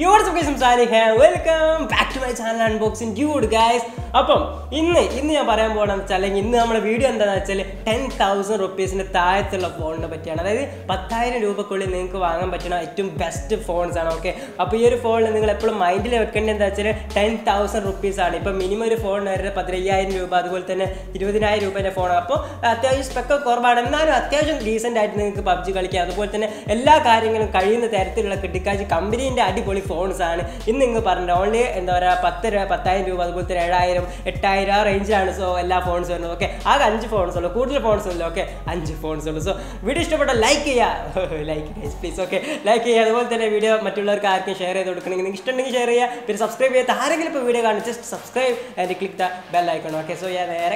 your welcome back to my channel unboxing dude guys അപ്പം ഇന്ന് ഇന്ന് ഞാൻ പറയാൻ പോകണമെന്ന് വെച്ചാൽ അല്ലെങ്കിൽ ഇന്ന് നമ്മുടെ വീഡിയോ എന്താണെന്ന് വെച്ചാൽ ടെൻ തൗസൻഡ് റുപ്പീസിൻ്റെ താഴത്തുള്ള ഫോണിനെ പറ്റിയാണ് അതായത് പത്തായിരം രൂപക്കുള്ളിൽ നിങ്ങൾക്ക് വാങ്ങാൻ പറ്റുന്ന ഏറ്റവും ബെസ്റ്റ് ഫോൺസ് ആണ് ഓക്കെ അപ്പോൾ ഈ ഒരു ഫോണിൽ നിങ്ങൾ എപ്പോഴും മൈൻഡിൽ വെക്കേണ്ടത് എന്താ വെച്ചാൽ ടെൻ തൗസൻഡ് റുപ്പീസ് ആണ് ഇപ്പം മിനിമം ഒരു ഫോൺ വരുന്നത് പതിനയ്യായിരം രൂപ അതുപോലെ തന്നെ ഇരുപതിനായിരം രൂപേൻ്റെ ഫോണാണ് അപ്പോൾ അത്യാവശ്യം സ്പെക്ക് കുറവാണ് എന്നാലും അത്യാവശ്യം ഡീസൻ്റ് ആയിട്ട് നിങ്ങൾക്ക് പബ്ജി കളിക്കാം അതുപോലെ തന്നെ എല്ലാ കാര്യങ്ങളും കഴിയുന്ന തരത്തിലുള്ള കിട്ടിക്കാച്ച് കമ്പനീൻ്റെ അടിപൊളി ഫോൺസ് ആണ് ഇന്ന് നിങ്ങൾ പറഞ്ഞത് ഓൺലി എന്താ പറയുക പത്ത് രൂപ പത്തായിരം രൂപ അതുപോലെ തന്നെ ഏഴായിരം എട്ടായിരം ആ റേഞ്ചിലാണ് സോ എല്ലാ ഫോൺസ് വരുന്നത് ഓക്കെ ആകെ അഞ്ച് ഫോൺസ് ഉള്ളൂ കൂടുതൽ ഫോൺസ് ഉള്ളൂ ഓക്കെ അഞ്ച് ഫോൺസ് ഉള്ളൂ സോ വീഡിയോ ഇഷ്ടപ്പെട്ട ലൈക്ക് ചെയ്യുക ലൈക്ക് പ്ലീസ് ഓക്കെ ലൈക്ക് ചെയ്യുക അതുപോലെ തന്നെ വീഡിയോ മറ്റുള്ളവർക്ക് ആർക്കും ഷെയർ ചെയ്ത് കൊടുക്കണമെങ്കിൽ നിങ്ങൾക്ക് ഇഷ്ടമുണ്ടെങ്കിൽ ഷെയർ ചെയ്യുക പിന്നെ സബ്സ്ക്രൈബ് ചെയ്യാത്ത ആരെങ്കിലും ഇപ്പോൾ വീഡിയോ കാണും just subscribe and click the bell icon okay so ഞാൻ നേരെ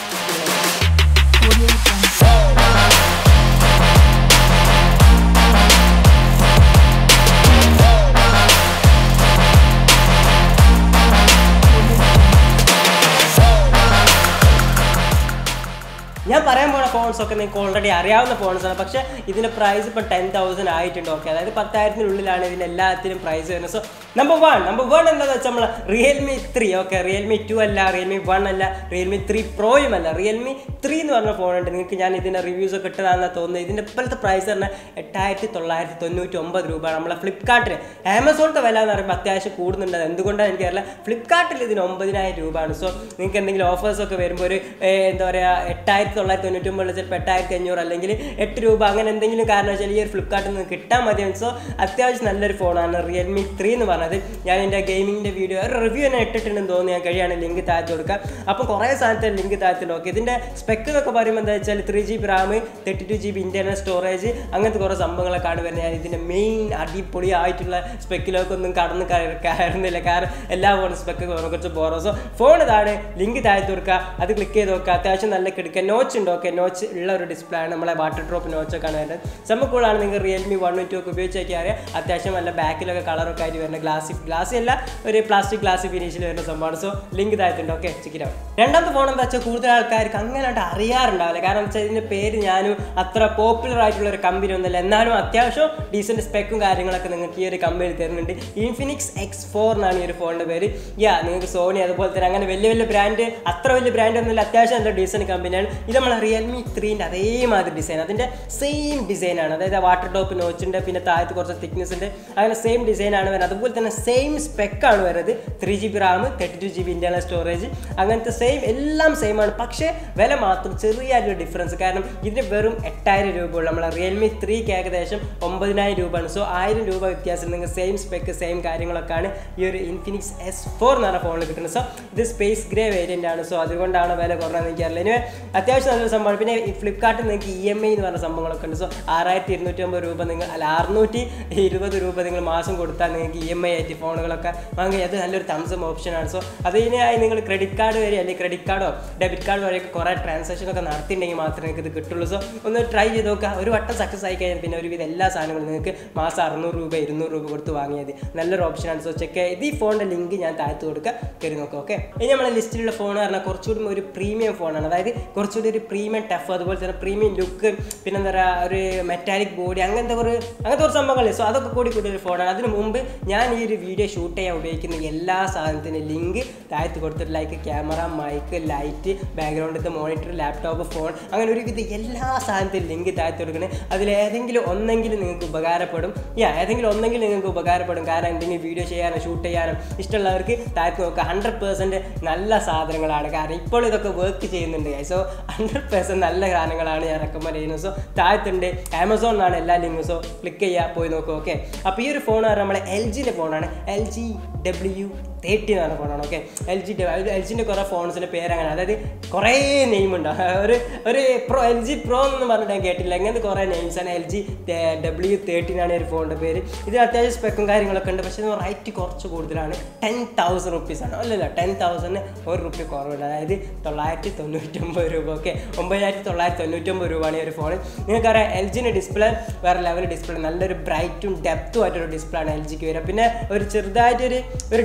ഞാൻ പറയാൻ പോണ ഫോൺസ് ഒക്കെ നിങ്ങൾക്ക് ഓൾറെഡി അറിയാവുന്ന ഫോൺസ് ആണ് പക്ഷേ ഇതിൻ്റെ പ്രൈസ് ഇപ്പോൾ ടെൻ തൗസൻഡ് ആയിട്ടുണ്ട് ഓക്കെ അതായത് പത്തായിരത്തിനുള്ളിലാണ് ഇതിൻ്റെ എല്ലാത്തിനും പ്രൈസ് വരുന്നത് so number one number one എന്താണെന്ന് വെച്ചാൽ നമ്മൾ Realme three okay Realme two അല്ല റിയൽമി വൺ അല്ല റിയൽമി ത്രീ പ്രോയും അല്ല റിയൽമി ത്രീ എന്ന് പറഞ്ഞ ഫോണുണ്ട് നിങ്ങൾക്ക് ഞാൻ ഇതിൻ്റെ റിവ്യൂസ് ഒക്കെ ഇട്ടതാണെന്ന് തോന്നുന്നത് ഇതിൻ്റെ ഇപ്പോഴത്തെ പ്രൈസ് പറഞ്ഞാൽ എട്ടായിരത്തി തൊള്ളായിരത്തി തൊണ്ണൂറ്റി ഒമ്പത് രൂപ നമ്മളെ ഫ്ലിപ്കാർട്ടിൽ ആമസോണിൻ്റെ വില എന്ന് പറയുമ്പോൾ അത്യാവശ്യം കൂടുന്നുണ്ട് അത് എന്തുകൊണ്ടാണ് എനിക്കറിയില്ല ഫ്ലിപ്കാർട്ടിൽ ഇതിന് ഒമ്പതിനായിരം രൂപയാണ് സോ നിങ്ങൾക്ക് എന്തെങ്കിലും ഓഫേഴ്സ് ഒക്കെ വരുമ്പോൾ ഒരു ഏർ, എന്താ പറയുക എട്ടായിരത്തി തൊള്ളായിരത്തി തൊണ്ണൂറ്റി ഒമ്പത് ചിലപ്പോൾ എട്ടായിരത്തി അഞ്ഞൂറ് അല്ലെങ്കിൽ എട്ട് രൂപ അങ്ങനെ എന്തെങ്കിലും കാരണം വെച്ചാൽ ഈ ഒരു ഫ്ലിപ്കാർട്ടിൽ നിന്ന് കിട്ടാൻ മതിയാവും സോ അത്യാവശ്യം നല്ലൊരു ഫോണാണ് റിയൽമി ത്രീ എന്ന് പറഞ്ഞത് ഞാൻ എൻ്റെ ഗെയിമിങ്ങിൻ്റെ വീഡിയോ ഒരു റിവ്യൂ തന്നെ ഇട്ടിട്ടുണ്ടെന്ന് തോന്നുന്നു ഞാൻ കഴിയാണ് ലിങ്ക് താഴ്ത്തി കൊടുക്കാം അപ്പം കുറേ സാധനത്തെ ലിങ്ക് താഴ്ത്തി നോക്കി ഇതിൻ്റെ സ്പെക്ക് എന്നൊക്കെ പറയുമ്പോൾ എന്താ വെച്ചാൽ three G B RAM thirty two G B internal storage അങ്ങനത്തെ കുറേ സംഭവങ്ങളൊക്കെയാണ് വരുന്നത് ഞാൻ ഇതിൻ്റെ മെയിൻ അടിപൊളി ആയിട്ടുള്ള സ്പെക്കിലേക്കൊന്നും കടന്ന് കയറി- കയറുന്നില്ല കാരണം എല്ലാ ഫോണും സ്പെക്ക് കുറച്ച് ബോറോ സോ ഫോൺ ഇതാണ് ലിങ്ക് താഴ്ത്തി കൊടുക്കുക അത് ക്ലിക്ക് ചെയ്ത് നോക്കുക അത്യാവശ്യം നല്ല കിടക്കുക നോച്ച് ഉണ്ട് ഓക്കെ നോച്ച് ഉള്ള ഒരു ഡിസ്പ്ലേ ആണ് നമ്മളെ വാട്ടർ ഡ്രോപ്പ് നോച്ചൊക്കെയാണ് വരുന്നത് സംഭവം കൂളാണ് നിങ്ങൾ റിയൽമി വൺ ടു ഒക്കെ ഉപയോഗിച്ച് നോക്കിയാൽ അത്യാവശ്യം നല്ല ബാക്കിലൊക്കെ കളറൊക്കെ ആയിട്ട് വരുന്ന ഗ്ലാസ് ഗ്ലാസ് അല്ല ഒരു പ്ലാസ്റ്റിക് ഗ്ലാസ് ഫിനിഷിൽ വരുന്ന സംഭവമാണ് സോ ലിങ്ക് താഴ്ത്തുണ്ട് ഓക്കെ ചെക്കിറ്റ് രണ്ടാമത്തെ ഫോൺ എന്താ വെച്ചാൽ കൂടുതൽ ആൾക്കാർക്ക് അങ്ങനെ അറിയാറുണ്ടാവില്ല കാരണം വെച്ചാൽ ഇതിൻ്റെ പേര് ഞാനും അത്ര പോപ്പുലർ ആയിട്ടുള്ള ഒരു കമ്പനി ഒന്നുമല്ല എന്നാലും അത്യാവശ്യം ഡീസൻറ്റ് സ്പെക്കും കാര്യങ്ങളൊക്കെ നിങ്ങൾക്ക് ഈ ഒരു കമ്പനി തരുന്നുണ്ട് ഇൻഫിനിക്സ് എക്സ് ഫോർ എന്നാണ് ഈ ഒരു ഫോണിൻ്റെ പേര് യാ നിങ്ങൾക്ക് സോണി അതുപോലെ തന്നെ അങ്ങനെ വലിയ വലിയ ബ്രാൻഡ് അത്ര വലിയ ബ്രാൻഡ് ഒന്നുമില്ല അത്യാവശ്യം നല്ല ഡീസൻറ്റ് കമ്പനിയാണ് ഇത് നമ്മളെ റിയൽമി ത്രീൻ്റെ അതേമാതിരി ഡിസൈൻ അതിൻ്റെ സെയിം ഡിസൈനാണ് അതായത് വാട്ടർ ടോപ്പ് നോച്ചിൻ്റെ പിന്നെ താഴത്ത് കുറച്ച് തിക്നെസ് ഉണ്ട് അങ്ങനെ സെയിം ഡിസൈനാണ് വരുന്നത് അതുപോലെ തന്നെ സെയിം സ്പെക്കാണ് വരുന്നത് three G B RAM thirty two G B internal storage അങ്ങനത്തെ സെയിം എല്ലാം സെയിം ആണ് പക്ഷേ വില മാത്രം ചെറിയൊരു ഡിഫറൻസ് കാരണം ഇതിന് വെറും എട്ടായിരം രൂപ ഉള്ളൂ നമ്മളെ റിയൽമി ത്രീക്ക് ഏകദേശം ഒമ്പതിനായിരം രൂപയാണ് സോ ആയിരം രൂപ വ്യത്യാസം നിങ്ങൾ സെയിം സ്പെക്ക് സെയിം കാര്യങ്ങളൊക്കെയാണ് ഈ ഒരു ഇൻഫിനിക്സ് എസ് ഫോർ എന്ന് പറഞ്ഞ ഫോണിൽ കിട്ടുന്നത് സോ ഇത് സ്പേസ് ഗ്രേ വേരിയൻ്റ് ആണ് സോ അതുകൊണ്ടാണ് വില കുറഞ്ഞതെന്ന് എനിക്കറിയില്ല ഇനി അത്യാവശ്യം നല്ലൊരു സംഭവമാണ് പിന്നെ ഈ ഫ്ലിപ്കാർട്ടിൽ നിങ്ങൾക്ക് ഇ എം ഐ എന്ന് പറഞ്ഞ സംഭവങ്ങളൊക്കെ ഉണ്ട് സോ ആറായിരത്തി ഇരുന്നൂറ്റി അമ്പത് രൂപ നിങ്ങൾ അല്ല അറുന്നൂറ്റി ഇരുപത് രൂപ നിങ്ങൾ മാസം കൊടുത്താൽ നിങ്ങൾക്ക് ഇ എം ഐ ആയിട്ട് ഫോണുകളൊക്കെ വാങ്ങി അത് നല്ലൊരു തംസം ഓപ്ഷനാണ് സോ അത് ഇതിനായി നിങ്ങൾ ക്രെഡിറ്റ് കാർഡ് വരെ അല്ലെങ്കിൽ ക്രെഡിറ്റ് കാർഡോ ഡെബിറ്റ് കാർഡ് വരെയൊക്കെ കുറേ ട്രാൻസാക്ഷൻ ഒക്കെ നടത്തിയിട്ടുണ്ടെങ്കിൽ മാത്രമേ നിങ്ങൾക്ക് ഇത് കിട്ടുള്ളൂ സോ ഒന്ന് ട്രൈ ചെയ്ത് നോക്കുക ഒരു വട്ടം സക്സസ് ആയി കഴിഞ്ഞാൽ പിന്നെ ഒരുവിധം എല്ലാ സാധനങ്ങളും നിങ്ങൾക്ക് മാസം അറുന്നൂറ് രൂപ ഇരുന്നൂറ് രൂപ കൊടുത്ത് വാങ്ങിയത് നല്ലൊരു ഓപ്ഷനാണ് സോ ചെക്ക് ഇത് ഈ ഫോണിൻ്റെ ലിങ്ക് ഞാൻ താഴ്ത്ത് കൊടുക്കുക കയറി നോക്കുക ഓക്കെ ഇനി നമ്മളെ ലിസ്റ്റിലുള്ള ഫോൺ പറഞ്ഞാൽ കുറച്ചുകൂടി ഒരു പ്രീമിയം ഫോണാണ് അതായത് കുറച്ചുകൂടി ഒരു പ്രീമിയം ടഫ് അതുപോലെ തന്നെ പ്രീമിയം ലുക്ക് പിന്നെ എന്താ പറയുക ഒരു മെറ്റാലിക് ബോഡി അങ്ങനത്തെ ഒരു അങ്ങനത്തെ കുറച്ച് സംഭവങ്ങളില്ലേ സോ അതൊക്കെ കൂടി കൂടി ഒരു ഫോണാണ് അതിന് മുമ്പ് ഞാൻ ഈ ഒരു വീഡിയോ ഷൂട്ട് ചെയ്യാൻ ഉപയോഗിക്കുന്ന എല്ലാ സാധനത്തിനും ലിങ്ക് താഴ്ത്ത് കൊടുത്തിട്ട് ലൈക്ക് ക്യാമറ മൈക്ക് ലൈറ്റ് ബാക്ക്ഗ്രൗണ്ടിലത്തെ മോണിറ്റർ ലാപ്ടോപ്പ് ഫോൺ അങ്ങനെ ഒരുവിധ എല്ലാ സാധനത്തിനും ലിങ്ക് താഴ്ത്ത് കൊടുക്കണേ അതിൽ ഏതെങ്കിലും ഒന്നെങ്കിലും നിങ്ങൾക്ക് ഉപകാരപ്പെടും യാ ഏതെങ്കിലും ഒന്നെങ്കിലും നിങ്ങൾക്ക് ഉപകാരപ്പെടും കാരണം എന്തെങ്കിലും വീഡിയോ ചെയ്യാനോ ഷൂട്ട് ചെയ്യാനോ ഇഷ്ടമുള്ളവർക്ക് താഴ്ത്ത് നോക്കുക ഹൺഡ്രഡ് പേഴ്സൻറ്റ് നല്ല സാധനങ്ങളാണ് കാരണം ഇപ്പോൾ ഇതൊക്കെ വർക്ക് ചെയ്യുന്നുണ്ട് സോ ഹൺഡ്രഡ് പേഴ്സൻറ്റ് നല്ല സാധനങ്ങളാണ് ഞാൻ റെക്കമെൻഡ് ചെയ്യുന്നത് സോ താഴത്തുണ്ട് ആമസോൺ എന്നാണ് എല്ലാ ലിങ്കും സോ ക്ലിക്ക് ചെയ്യുക പോയി നോക്കുക ഓക്കെ അപ്പോൾ ഈ ഒരു ഫോൺ നമ്മളെ എൽ ജിൻ്റെ ഫോണാണ് എൽ ജി ഡബ്ല്യു തേർട്ടി എന്ന് പറഞ്ഞ ഫോണാണ് ഓക്കെ എൽ ജി എൽ ജിൻ്റെ കുറേ ഫോൺസിൻ്റെ പേര് അങ്ങനെ അതായത് കുറേ നെയിമുണ്ട് ഒരു ഒരു പ്രോ എൽ ജി പ്രോ എന്ന് പറഞ്ഞിട്ട് ഞാൻ കേട്ടില്ല അങ്ങനത്തെ കുറേ നെയിംസാണ് എൽ ജി ഡബ്ല്യു തേർട്ടീനാണ് ഈ ഒരു ഫോണിൻ്റെ പേര് ഇതിന് അത്യാവശ്യം സ്പെക്കും കാര്യങ്ങളൊക്കെ ഉണ്ട് പക്ഷേ റൈറ്റ് കുറച്ച് കൂടുതലാണ് ടെൻ തൗസൻഡ് റുപ്പീസാണ് അല്ലല്ല ടെൻ തൗസൻഡ് ഒരു റുപ്യ കുറവില്ല അതായത് തൊള്ളായിരത്തി തൊണ്ണൂറ്റൊമ്പത് രൂപ ഓക്കെ ഒമ്പതിനായിരത്തി തൊള്ളായിരത്തി തൊണ്ണൂറ്റൊമ്പത് രൂപയാണ് ഈ ഒരു ഫോൺ നിങ്ങൾക്കറിയാം എൽ ജിൻ്റെ ഡിസ്പ്ലേ വേറെ ലെവൽ ഡിസ്പ്ലേ നല്ലൊരു ബ്രൈറ്റും ഡെപ്തും ആയിട്ടൊരു ഡിസ്പ്ലേ ആണ് എൽ ജിക്ക് വരിക പിന്നെ ഒരു ചെറുതായിട്ടൊരു ഒരു ഡെപ്ത് ഫീൽ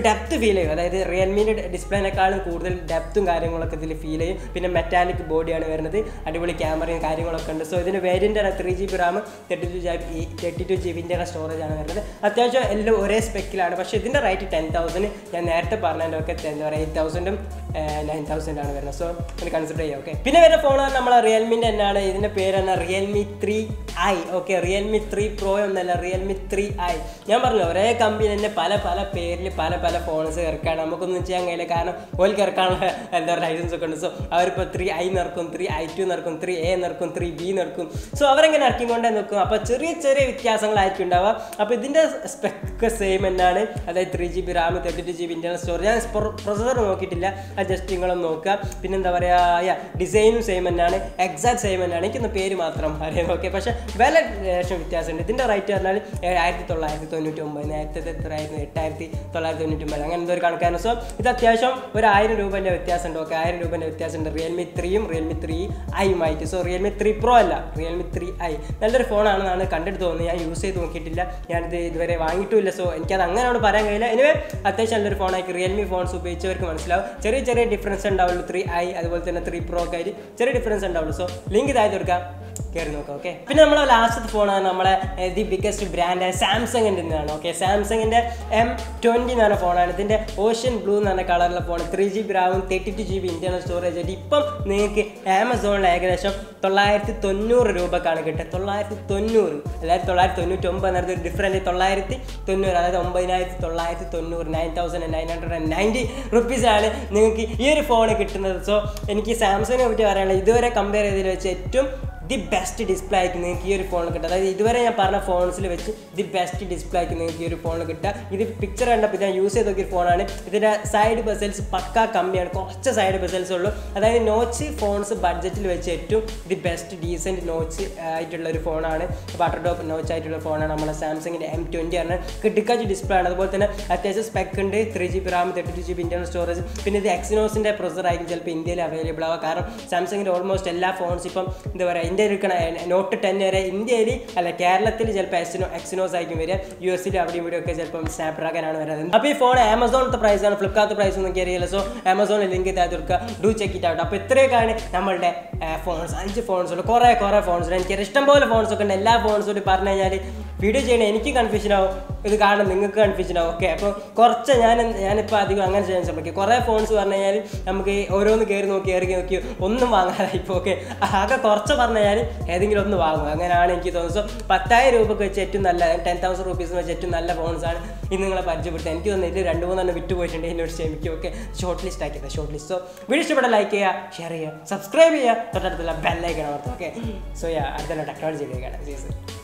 ഫീൽ ചെയ്യും അതായത് റിയൽമിൻ്റെ ഡിസ്പ്ലേനേക്കാളും കൂടുതൽ ഡെപ്തും കാര്യങ്ങളൊക്കെ ഇതിൽ ഫീൽ ചെയ്യും പിന്നെ മെറ്റാലിക് ബോഡിയാണ് വരുന്നത് അടിപൊളി ക്യാമറയും കാര്യങ്ങളൊക്കെ ഉണ്ട് സോ ഇതിന് variant three G B RAM thirty two G B thirty two G ബിൻ്റെ സ്റ്റോറേജ് ആണ് വരുന്നത് അത്യാവശ്യം എല്ലാം ഒരേ സ്പെക്കിലാണ് പക്ഷേ ഇതിൻ്റെ റേറ്റ് ടെൻ തൗസൻഡ് ഞാൻ നേരത്തെ പറഞ്ഞതിൻ്റെ ഒക്കെ എന്താ പറയുക എയ്റ്റ് തൗസൻഡും നയൻ തൗസൻഡ് ആണ് വരുന്നത് സോ ഒന്ന് കൺസിഡർ ചെയ്യാം ഓക്കെ പിന്നെ വരുന്ന ഫോൺ നമ്മൾ റിയൽമിൻ്റെ തന്നെയാണ് ഇതിൻ്റെ പേര് തന്നെ Realme three I okay Realme three pro എന്നല്ല റിയൽമി ത്രീ ഐ ഞാൻ പറഞ്ഞു ഒരേ കമ്പനി തന്നെ പല പല പേരിൽ പല പല ഫോൺസ് ഇറക്കാണ് നമുക്കൊന്നും ചെയ്യാൻ കഴിയില്ല കാരണം ഓൽക്ക് ഇറക്കാനുള്ള എന്താ പറയുക ലൈസൻസ് ഒക്കെ ഉണ്ട് സോ അവരിപ്പോൾ ത്രീ ഐ നിറക്കും ത്രീ ഐ ടു നിറക്കും ത്രീ എ നിറക്കും ത്രീ ബി നിറക്കും സോ അവരെങ്ങനെ ഇറക്കിക്കൊണ്ടേ നിൽക്കും അപ്പോൾ ചെറിയ ചെറിയ വ്യത്യാസങ്ങളായിരിക്കും ഉണ്ടാവുക അപ്പോൾ ഇതിൻ്റെ സ്പെക്ക് സെയിം തന്നെയാണ് അതായത് three G B RAM thirty two G B internal storage ഞാൻ പ്രൊസസർ നോക്കിയിട്ടില്ല അത് ജസ്റ്റ് നിങ്ങളൊന്ന് നോക്കുക പിന്നെ എന്താ പറയുക ഡിസൈനും സെയിം തന്നെയാണ് എക്സാക്ട് സെയിം തന്നെയാണ് എനിക്കൊന്ന് പേര് മാത്രം അറിയാം ഓക്കെ പക്ഷേ വില ലേശം വ്യത്യാസമുണ്ട് ഇതിൻ്റെ റേറ്റ് പറഞ്ഞാൽ ആയിരത്തി തൊള്ളായിരത്തി തൊണ്ണൂറ്റി ഒമ്പത് നേരത്തെ എത്രയായിരുന്നു എട്ടായിരത്തി തൊള്ളായിരത്തി തൊണ്ണൂറ്റി ഒമ്പത് അങ്ങനെ എന്തോ ഒരു കണക്കാണ് സോ ഇത് അത്യാവശ്യം ഒരു ആയിരം രൂപേൻ്റെ വ്യത്യാസമുണ്ട് ഓക്കെ ആയിരം രൂപേൻ്റെ വ്യത്യാസമുണ്ട് റിയൽമി ത്രീയും റിയൽമി ത്രീ ഐയുമായിട്ട് സോ റിയൽമി ത്രീ പ്രോ അല്ല റിയൽമി ത്രീ ഐ നല്ലൊരു ഫോണാണെന്നാണ് കണ്ടിട്ട് തോന്നുന്നത് ഞാൻ യൂസ് ചെയ്ത് നോക്കിയിട്ടില്ല ഞാനിത് ഇതുവരെ വാങ്ങിയിട്ടുമില്ല സോ എനിക്കത് അങ്ങനെയാണ് പറയാൻ കഴിയില്ല എനിവേ അത്യാവശ്യം നല്ലൊരു ഫോണായിരിക്കും റിയൽമി ഫോൺസ് ഉപയോഗിച്ചവർക്ക് മനസ്സിലാവും ചെറിയ ചെറിയ ഡിഫറൻസ് ഉണ്ടാവുള്ളൂ ത്രീ ഐ അതുപോലെ തന്നെ ത്രീ പ്രോ ഒക്കെ ആയിട്ട് ചെറിയ ഡിഫറൻസ് ഉണ്ടാവുള്ളൂ സോ ലിങ്ക് ഇതായി കൊടുക്കാം കയറി നോക്കാം ഓക്കെ പിന്നെ നമ്മളെ ലാസ്റ്റത്തെ ഫോണാണ് നമ്മളെ ദി ബിഗ്ഗസ്റ്റ് ബ്രാൻഡ് സാംസങ്ങിൻ്റെ ആണ് ഓക്കെ സാംസങ്ങിൻ്റെ എം ട്വൻറ്റി എന്ന് പറഞ്ഞ ഫോണാണ് ഇതിൻ്റെ ഓഷ്യൻ ബ്ലൂ എന്ന് പറഞ്ഞ കളറിലെ ഫോൺ ത്രീ ജി ബി റാമും thirty two G B internal storage ആയിട്ട് ഇപ്പം നിങ്ങൾക്ക് ആമസോണിൽ ഏകദേശം തൊള്ളായിരത്തി തൊണ്ണൂറ് രൂപക്കാണ് കിട്ടുക തൊള്ളായിരത്തി തൊണ്ണൂറ് അതായത് തൊള്ളായിരത്തി തൊണ്ണൂറ്റി ഒമ്പത് എന്നൊരു ഡിഫറൻറ്റ് തൊള്ളായിരത്തി തൊണ്ണൂറ് അതായത് ഒമ്പതിനായിരത്തി തൊള്ളായിരത്തി തൊണ്ണൂറ് nine thousand nine hundred and ninety റുപ്പീസാണ് നിങ്ങൾക്ക് ഈ ഒരു ഫോൺ കിട്ടുന്നത് സോ എനിക്ക് സാംസങ്ങിനെ പറ്റി പറയാനുള്ളത് ഇതുവരെ കമ്പയർ ചെയ്തതിൽ വെച്ച് ഏറ്റവും ദി ബെസ്റ്റ് ഡിസ്പ്ലേ ആയിരിക്കും നിങ്ങൾക്ക് ഈ ഒരു ഫോണിൽ കിട്ടുക അതായത് ഇതുവരെ ഞാൻ പറഞ്ഞ ഫോൺസിൽ വെച്ച് ദി ബെസ്റ്റ് ഡിസ്പ്ലേ ആയിരിക്കും നിങ്ങൾക്ക് ഈ ഒരു ഫോണിൽ കിട്ടുക ഇത് പിക്ചർ കണ്ടപ്പോൾ ഞാൻ യൂസ് ചെയ്ത് നോക്കിയ ഫോണാണ് ഇതിൻ്റെ സൈഡ് ബസൽസ് പക്കാ കമ്മിയാണ് കുറച്ച് സൈഡ് ബസൽസ് ഉള്ളൂ അതായത് നോച്ച് ഫോൺസ് ബഡ്ജറ്റിൽ വെച്ച് ഏറ്റവും ദി ബെസ്റ്റ് ഡീസൻറ്റ് നോച്ച് ആയിട്ടുള്ള ഒരു ഫോണാണ് വാട്ടർ ഡോപ്പ് നോച്ച് ആയിട്ടുള്ള ഫോണാണ് നമ്മളെ സാംസങ്ങിൻ്റെ എം ട്വൻറ്റി ആണ് കിട്ടിക്കാച്ച് ഡിസ്പ്ലേ ആണ് അതുപോലെ തന്നെ അത്യാവശ്യം സ്പെക്ക് ഉണ്ട് three G B RAM thirty two G B internal storage പിന്നെ ഇത് എക്സിനോസിൻ്റെ പ്രൊസർ ആയിരിക്കും ചിലപ്പോൾ ഇന്ത്യയിൽ അവൈലബിൾ ആവുക കാരണം സാംസങ്ങിൻ്റെ ഓൾമോസ്റ്റ് എല്ലാ ഫോൺസ് ഇപ്പം എന്താ പറയുക ഇന്ത്യയിൽ ഇരിക്കണ നോട്ട് ടെൻ വരെ ഇന്ത്യയിൽ അല്ല കേരളത്തിൽ ചിലപ്പോൾ എക്സിനോ എക്സിനോസ് ആയിരിക്കും വരിക യു എസിൽ അവിടെയും ഇവിടെ ഒക്കെ ചിലപ്പം സ്നാപ് ഡ്രാഗൺ ആണ് വരുന്നത് അപ്പോൾ ഈ ഫോൺ ആമസോണത്തെ പ്രൈസ് ആണ് ഫ്ലിപ്കാർട്ട് പ്രൈസ് ഒന്നും കയറിയില്ല സോ ആമസോണിൽ ലിങ്ക് ഇതായി കൊടുക്കുക ഡു ചെക്ക് ഇറ്റ് ഔട്ട് അപ്പോൾ ഇത്രയൊക്കെയാണ് നമ്മളുടെ ഫോൺസ് അഞ്ച് ഫോൺസ് ഉണ്ട് കുറേ കുറേ ഫോൺസ് ഉണ്ട് എനിക്ക് ഇഷ്ടംപോലെ ഫോൺസ് ഒക്കെ ഉണ്ട് എല്ലാ ഫോൺസും കൂടി പറഞ്ഞു കഴിഞ്ഞാൽ വീഡിയോ ചെയ്യണേ എനിക്ക് കൺഫ്യൂഷൻ ആവും ഇത് കാണാൻ നിങ്ങൾക്ക് കൺഫ്യൂഷൻ ആവും ഓക്കെ അപ്പോൾ കുറച്ച് ഞാൻ ഞാനിപ്പോൾ അധികം അങ്ങനെ ചെയ്യാൻ ശ്രമിക്കും കുറേ ഫോൺസ് പറഞ്ഞു കഴിഞ്ഞാൽ നമുക്ക് ഓരോന്ന് കയറി നോക്കി കയറി നോക്കി ഒന്നും വാങ്ങാനായി ഇപ്പോൾ ഓക്കെ ആകെ കുറച്ച് പറഞ്ഞു കഴിഞ്ഞാൽ ഏതെങ്കിലും ഒന്ന് വാങ്ങും അങ്ങനെയാണ് എനിക്ക് തോന്നുന്നത് സോ പത്തായിരം രൂപക്ക് വെച്ച് ഏറ്റവും നല്ല ടെൻ തൗസൻഡ് റുപ്പീസ് വെച്ച് ഏറ്റവും നല്ല ഫോൺസാണ് ഇന്ന് നിങ്ങളെ പരിചയപ്പെടുത്തുക എനിക്ക് തോന്നുന്നു ഇതിൽ രണ്ട് മൂന്നെണ്ണം വിറ്റ് പോയിട്ടുണ്ട് എന്നോട് ക്ഷമിക്കും ഓക്കെ ഷോർട്ട് ലിസ്റ്റ് ആക്കിയത് ഷോർട്ട് ലിസ്റ്റ് സോ വീഡിയോ ഇഷ്ടപ്പെട്ട ലൈക്ക് ചെയ്യുക ഷെയർ ചെയ്യുക സബ്സ്ക്രൈബ് ചെയ്യുക തൊട്ടടുത്തുള്ള ബെല്ലൈക്കണം ഓർത്ത് ഓക്കെ സോ യാ അടുത്തുള്ള ടെക്നോളജി ഉപയോഗിക്കണം